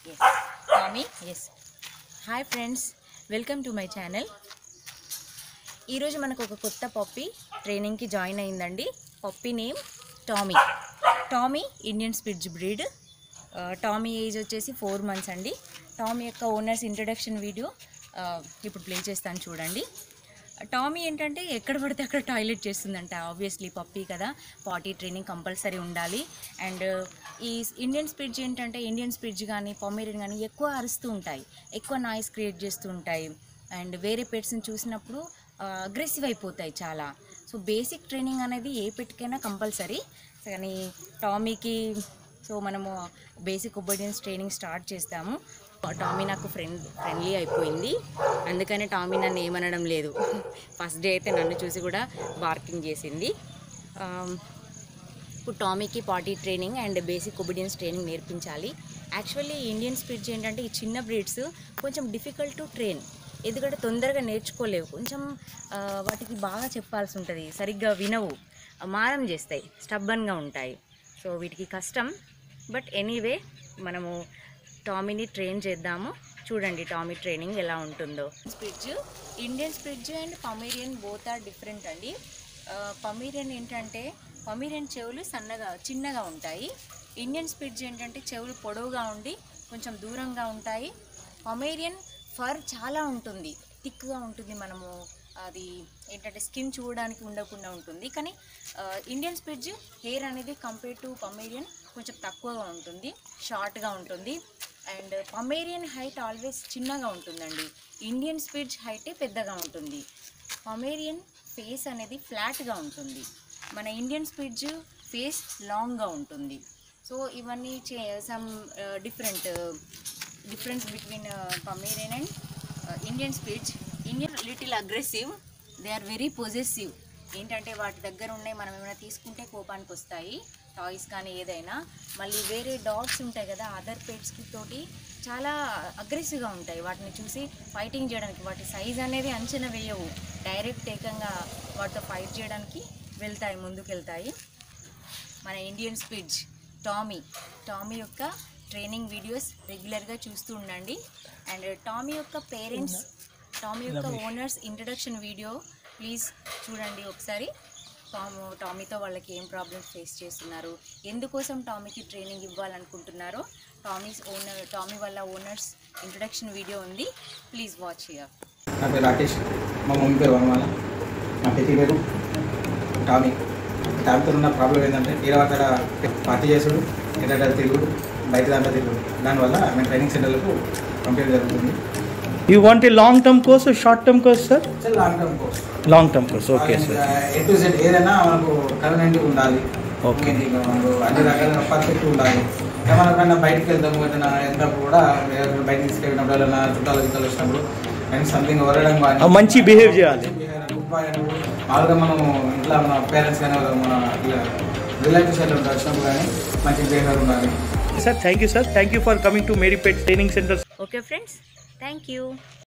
Yes Tommy yes hi friends welcome to my channel ఈరోజు మనకు ఒక కొత్త పప్పి ట్రైనింగ్కి జాయిన్ అయిందండి puppy name Tommy Tommy Indian spitz breed Tommy age వచ్చేసి ఫోర్ మంత్స్ అండి టామీ యొక్క ఓనర్స్ ఇంట్రడక్షన్ వీడియో ఇప్పుడు ప్లే చేస్తాను చూడండి టామీ ఏంటంటే ఎక్కడ పడితే అక్కడ టాయిలెట్ చేస్తుందంట ఆబ్వియస్లీ పప్పీ కదా పాటీ ట్రైనింగ్ కంపల్సరీ ఉండాలి అండ్ ఈ ఇండియన్ స్పిడ్జ్ ఏంటంటే ఇండియన్ స్పిడ్జ్ కానీ పొమేరియన్ కానీ ఎక్కువ అరుస్తూ ఉంటాయి ఎక్కువ నాయిస్ క్రియేట్ చేస్తూ ఉంటాయి అండ్ వేరే పెట్స్ని చూసినప్పుడు అగ్రెసివ్ అయిపోతాయి చాలా సో బేసిక్ ట్రైనింగ్ అనేది ఏ పెట్కైనా కంపల్సరీ కానీ టామీకి సో మనము బేసిక్ ఒబీడియన్స్ ట్రైనింగ్ స్టార్ట్ చేస్తాము టామీ నాకు ఫ్రెండ్ ఫ్రెండ్లీ అయిపోయింది అందుకని టామీ నన్ను ఏమనడం లేదు ఫస్ట్ డే అయితే నన్ను చూసి కూడా బార్కింగ్ చేసింది ఆమ్, ఇప్పుడు టామీకి potty training and basic obedience training నేర్పించాలి యాక్చువల్లీ ఇండియన్ స్పిడ్స్ ఏంటంటే ఈ చిన్న బ్రీడ్స్ కొంచెం డిఫికల్ట్ టు ట్రైన్ ఎందుకంటే తొందరగా నేర్చుకోలేవు కొంచెం ఆ, వాటికి బాగా చెప్పాల్సి ఉంటుంది సరిగ్గా వినవు మారం చేస్తాయి స్టబ్బన్గా ఉంటాయి సో వీటికి కష్టం బట్ ఎనీవే మనము టామీని ట్రైన్ చేద్దాము చూడండి టామీ ట్రైనింగ్ ఎలా ఉంటుందో spitz Indian spitz and Pomeranian both are different అండి పమేరియన్ ఏంటంటే పమేరియన్ చెవులు సన్నగా చిన్నగా ఉంటాయి ఇండియన్ స్పిడ్జ్ ఏంటంటే చెవులు పొడవుగా ఉండి కొంచెం దూరంగా ఉంటాయి పమేరియన్ ఫర్ చాలా ఉంటుంది థిక్గా ఉంటుంది మనము అది ఏంటంటే స్కిన్ చూడడానికి ఉండకుండా ఉంటుంది కానీ ఇండియన్ స్పిడ్జ్ హెయిర్ అనేది కంపేర్ టు పమేరియన్ కొంచెం తక్కువగా ఉంటుంది షార్ట్గా ఉంటుంది అండ్ పమేరియన్ హైట్ ఆల్వేస్ చిన్నగా ఉంటుందండి ఇండియన్ స్పిడ్జ్ హైటే పెద్దగా ఉంటుంది పమేరియన్ ఫేస్ అనేది ఫ్లాట్గా ఉంటుంది మన ఇండియన్ స్పిడ్జ్ ఫేస్ లాంగ్గా ఉంటుంది సో ఇవన్నీ some different difference between Pomeranian and Indian spitz Indian little aggressive they are very possessive ఏంటంటే వాటి దగ్గర ఉన్నాయి మనం ఏమైనా తీసుకుంటే కోపానికి వస్తాయి టాయ్స్ కానీ ఏదైనా మళ్ళీ వేరే డాగ్స్ ఉంటాయి కదా అదర్ పెట్స్కి తోటి చాలా అగ్రెసివ్గా ఉంటాయి వాటిని చూసి ఫైటింగ్ చేయడానికి వాటి సైజ్ అనేది అంచనా వేయవు డైరెక్ట్ ఏకంగా వాటితో ఫైట్ చేయడానికి వెళ్తాయి ముందుకు వెళ్తాయి మన ఇండియన్ స్పిడ్జ్ టామీ టామీ యొక్క ట్రైనింగ్ వీడియోస్ రెగ్యులర్గా చూస్తూ ఉండండి అండ్ టామీ యొక్క పేరెంట్స్ టామీ యొక్క ఓనర్స్ ఇంట్రడక్షన్ వీడియో ప్లీజ్ చూడండి ఒకసారి టామ్ టామీతో వాళ్ళకి ఏం ప్రాబ్లమ్స్ ఫేస్ చేస్తున్నారు ఎందుకోసం టామీకి ట్రైనింగ్ ఇవ్వాలనుకుంటున్నారో టామీస్ ఓనర్ టామీ వాళ్ళ ఓనర్స్ ఇంట్రడక్షన్ వీడియో ఉంది ప్లీజ్ వాచ్ హియర్ నా పేరు రాకేష్ మా మమ్మీ పేరు వనమాల మా పెట్టి పేరు టామీ టామీతో ఉన్న ప్రాబ్లం ఏంటంటే తీరా అక్కడ పార్టీ చేసుడు ఎక్కడ తిరుగుడు బయట దాంట్లో తిరుగుడు దానివల్ల మేము ట్రైనింగ్ సెంటర్లకు పంపించడం జరుగుతుంది You want a long term course or short term course, sir? చాలా long term course Long term course, okay, sir. A to Z ఏదైనా మనకు కన్వీనెంట్ ఉండాలి Okay. మనకు అన్ని రకాల పర్ఫెక్ట్ ఉండాలి ఇంకా మనకన్నా బయటికి వెళ్తాము ఏదైనా వెళ్తాము కూడా ఎవరైనా బయటికి తీసుకెళ్ళినప్పుడు ఎవరైనా చుట్టాలు చుట్టాలు వచ్చినప్పుడు అండ్ సంథింగ్ వరడం ఆ, మంచి behave చేయాలి. మామూలుగా మనం ఇంట్లో మన పేరెంట్స్ కానీ మన రిలేటివ్స్ ఎట్లా ఉంటారు వచ్చినప్పుడు కానీ మంచి బిహేవియర్ ఉండాలి Sir, thank you, sir. Thank you for coming to Mary Pet Training Center. Okay friends thank you